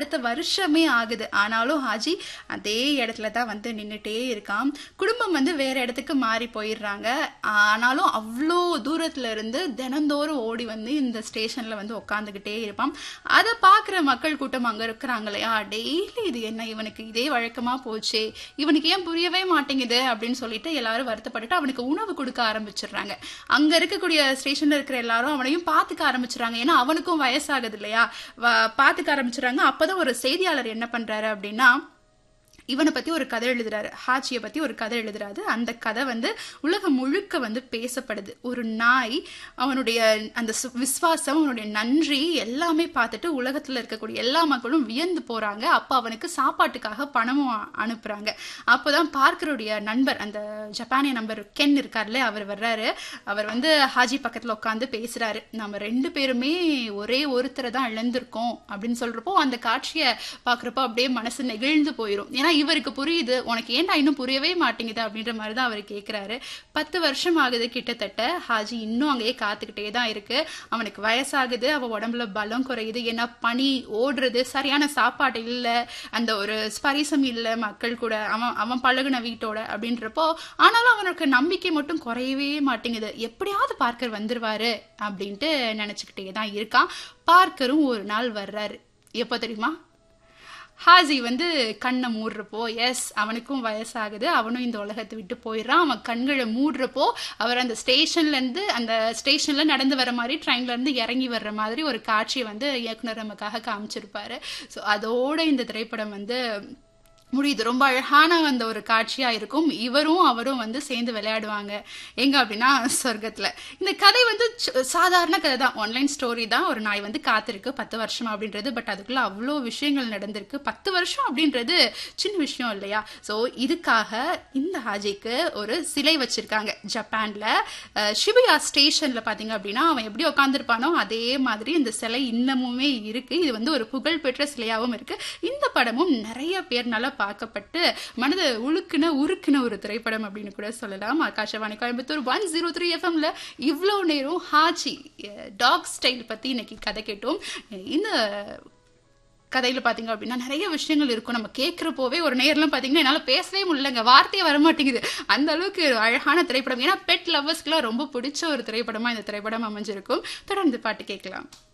அடுத்த வருஷமே ஆகுது ஆனாலும் ஹாஜி அதே இடத்துல தான் வந்து நின்றுட்டே இருக்கான் குடும்பம் வந்து வேற இடத்துக்கு மாறி போயிடுறாங்க ஆனாலும் அவ்வளோ தூரத்துல இருந்து தினந்தோறும் ஓடி வந்து இந்த ஸ்டேஷன்ல வந்து உட்காந்துக்கிட்டே இருப்பான் அதை பார்க்குற மக்கள் கூட்டம் அங்க இருக்கிறாங்க இல்லையா டெய்லி இது என்ன இவனுக்கு இதே வழக்கமா போச்சே இவனுக்கு ஏன் புரியவே மாட்டேங்குது அப்படின்னு சொல்லிட்டு எல்லாரும் வருத்தப்பட்டுட்டு அவனுக்கு உணவு கொடுக்க ஆரம்பிச்சிடுறாங்க அங்க இருக்கக்கூடிய ஸ்டேஷன்ல இருக்கிற எல்லாரும் அவனையும் பார்த்துக்க ஆரம்பிச்சிடுறாங்க ஏன்னா அவனுக்கும் வயசாகுது இல்லையா வ- பார்த்துக்க ஆரம்பிச்சிடுறாங்க அப்பதான் ஒரு செய்தியாளர் என்ன பண்றாரு அப்படின்னா இவனை பத்தி ஒரு கதை எழுதுறாரு ஹாச்சியை பத்தி ஒரு கதை எழுதுறாரு அந்த கதை வந்து உலகம் முழுக்க வந்து பேசப்படுது ஒரு நாய் அவனுடைய அந்த சு- விசுவாசம் அவனுடைய நன்றி எல்லாமே பார்த்துட்டு உலகத்துல இருக்கக்கூடிய எல்லா மக்களும் வியந்து போறாங்க அப்ப அவனுக்கு சாப்பாட்டுக்காக பணமும் அ- அனுப்புறாங்க அப்போதான் பார்க்கருடைய நண்பர் அந்த ஜப்பானிய நம்பர் கென் இருக்கார்ல அவர் வர்றாரு அவர் வந்து ஹாஜி பக்கத்துல உட்காந்து பேசுறாரு நம்ம ரெண்டு பேருமே ஒரே ஒருத்தரை தான் இழந்திருக்கோம் அப்படின்னு சொல்றப்போ அந்த காட்சியை பார்க்குறப்போ அப்படியே மனசு நெகிழ்ந்து போயிடும் ஏன்னா இவருக்கு புரியுது உனக்கு ஏன்டா இன்னும் புரியவே மாட்டேங்குது அப்படின்ற மாதிரி தான் அவர் கேட்குறாரு பத்து வருஷம் ஆகுது கிட்டத்தட்ட ஹாஜி இன்னும் அங்கேயே காத்துக்கிட்டே தான் இருக்கு அவனுக்கு வயசாகுது அவன் உடம்புல பலம் குறையுது ஏன்னா பனி ஓடுறது சரியான சாப்பாடு இல்லை அந்த ஒரு ஸ்பரிசம் இல்லை மக்கள் கூட அவன் அவன் பழகுன வீட்டோட அப்படின்றப்போ ஆனாலும் அவனுக்கு நம்பிக்கை மட்டும் குறையவே மாட்டேங்குது எப்படியாவது பார்க்கர் வந்துருவாரு அப்படின்ட்டு நினச்சிக்கிட்டே தான் இருக்கான் பார்க்கரும் ஒரு நாள் வர்றாரு எப்போ தெரியுமா ஹாஜி வந்து கண்ணை மூடுறப்போ எஸ் அவனுக்கும் வயசாகுது அவனும் இந்த உலகத்தை விட்டு போயிடுறான் அவன் கண்களை மூடுறப்போ அவர் அந்த ஸ்டேஷன்ல இருந்து அந்த ஸ்டேஷன்ல நடந்து வர மாதிரி ட்ரெயின்ல இருந்து இறங்கி வர்ற மாதிரி ஒரு காட்சியை வந்து இயக்குனர் நமக்காக காமிச்சிருப்பாரு ஸோ அதோட இந்த திரைப்படம் வந்து முடியுது ரொம்ப அழகான அந்த ஒரு காட்சியா இருக்கும் இவரும் அவரும் வந்து சேர்ந்து விளையாடுவாங்க எங்க அப்படின்னா சொர்க்கத்துல இந்த கதை வந்து ச- சாதாரண கதை தான் ஆன்லைன் ஸ்டோரி தான் ஒரு நாய் வந்து காத்திருக்கு பத்து வருஷம் அப்படின்றது பட் அதுக்குள்ள அவ்வளோ விஷயங்கள் நடந்திருக்கு பத்து வருஷம் அப்படின்றது சின்ன விஷயம் இல்லையா ஸோ இதுக்காக இந்த ஹாஜிக்கு ஒரு சிலை வச்சிருக்காங்க ஜப்பான்ல அஹ், ஷிபுயா ஸ்டேஷன்ல பாத்தீங்க அப்படின்னா அவன் எப்படி உட்காந்துருப்பானோ அதே மாதிரி இந்த சிலை இன்னமுமே இருக்கு இது வந்து ஒரு புகழ்பெற்ற சிலையாகவும் இருக்கு இந்த படமும் நிறைய பேர்னால பார்க்கப்பட்டு மனதை உழுக்குன உருக்குன ஒரு திரைப்படம் அப்படின்னு கூட சொல்லலாம் Akashvani Coimbatore one zero three எஃப்எம்ல இவ்வளோ நேரம் ஹாச்சி டாக் ஸ்டைல் பத்தி இன்னைக்கு கதை கேட்டோம் இந்த கதையில பாத்தீங்க அப்படின்னா நிறைய விஷயங்கள் இருக்கும் நம்ம கேட்கிறப்போவே ஒரு நேர்லாம் பாத்தீங்கன்னா என்னால பேசவே முடியலங்க வார்த்தையே வர மாட்டேங்குது அந்த அளவுக்கு ஒரு அழகான திரைப்படம் ஏன்னா பெட் லவ்வர்ஸ்க்குலாம் ரொம்ப பிடிச்ச ஒரு திரைப்படமா இந்த திரைப்படம் அமைஞ்சிருக்கும் தொடர்ந்து பாட்டு கேட்கலாம்